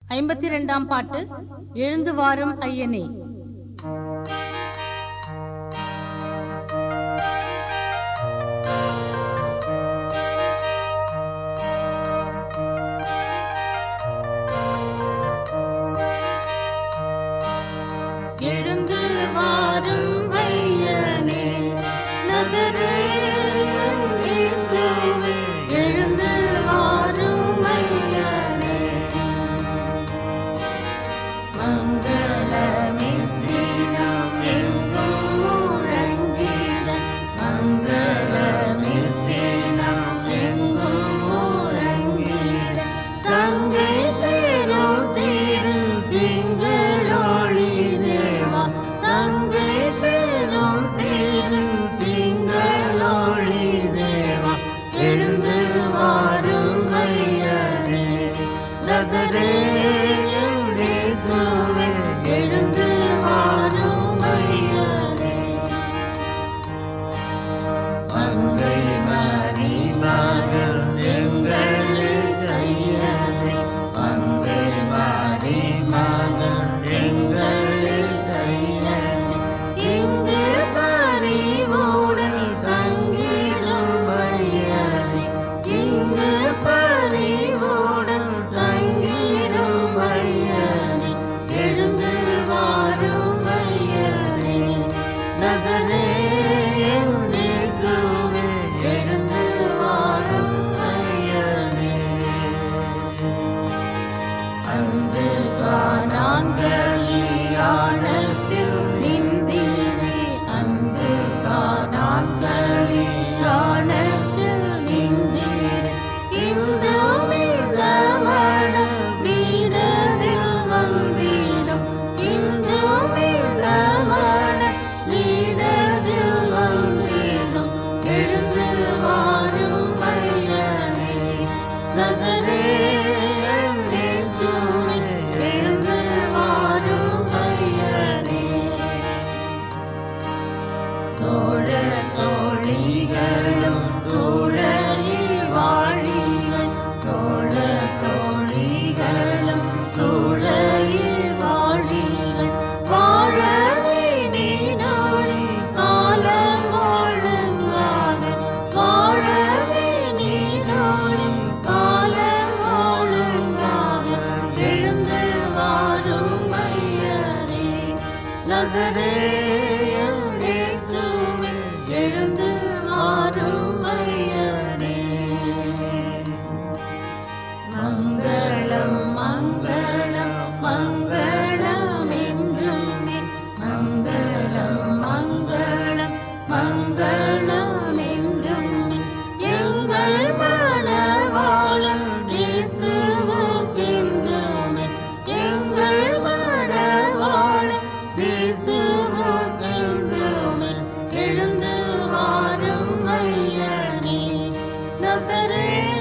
ஐம்பத்தி இரண்டாம் பாட்டு எழுந்து வாரும் ஐயனே எழுந்து வாரும் ஐயனே நசரேயன் இயேசுவே எழுந்து வாரும் ஐயனே மங்களமித்தினம் எங்கும் முழங்கிட மங்களமித்தினம் எங்கும் முழங்கிட சங்கை பெரும் திரு திங்களொளி தேவா சங்கை பெரும் திரு திங்களொளி தேவா எழுந்து வாரும் ஐயனே நசரேயன் இயேசுவே எழுந்து வாரும் ஐயனே மங்கை மாறி மகள் எங்களை செய்யறே மங்கை மாறி மகள் எங்களை செய்யறே இங்கு பறிவுடன் தங்கிடும் ஐயரே இங்கு பறிவுடன் தங்கிடும் ஐயரே எழுந்து வாரும் ஐயரே நசரேயன் இயேசுவே எழுந்து வாரும் ஐயரே அந்து காணான் கலியாணத்தில் நின்றீரே அந்து காணான் கலியாணத்தில் நின்றீரே இந்து மிதமண வீரரில் வந்திடும் இந்து மிதமண வீரரில் வந்திடும் எழுந்து வாரும் ஐயரே நசரேயன் இயேசுவே எழுந்து வாரும் ஐயரே தோழ தோழிகளும் சூழலி வாழிகள் தோழ தோழிகளும் சூழலி வாழிகள் வாழவே நீனோடு காலம் ஒழுங்காக வாழவே நீனோடு காலம் ஒழுங்காக எழுந்து வாரும் ஐயரே நசரேயன் இயேசுவே எழுந்து வாரும் ஐயரே மங்களம் மங்களம் மங்களம் என்றும் மங்களம் மங்களம் மங்களம் என்றும் எங்கள் மனவாளன் இயேசுவுக்கென்றுமே எங்கள் மனவாளன் இயேசுவுக்கென்றுமே எழுந்து வாரும் ஐயனே நசரே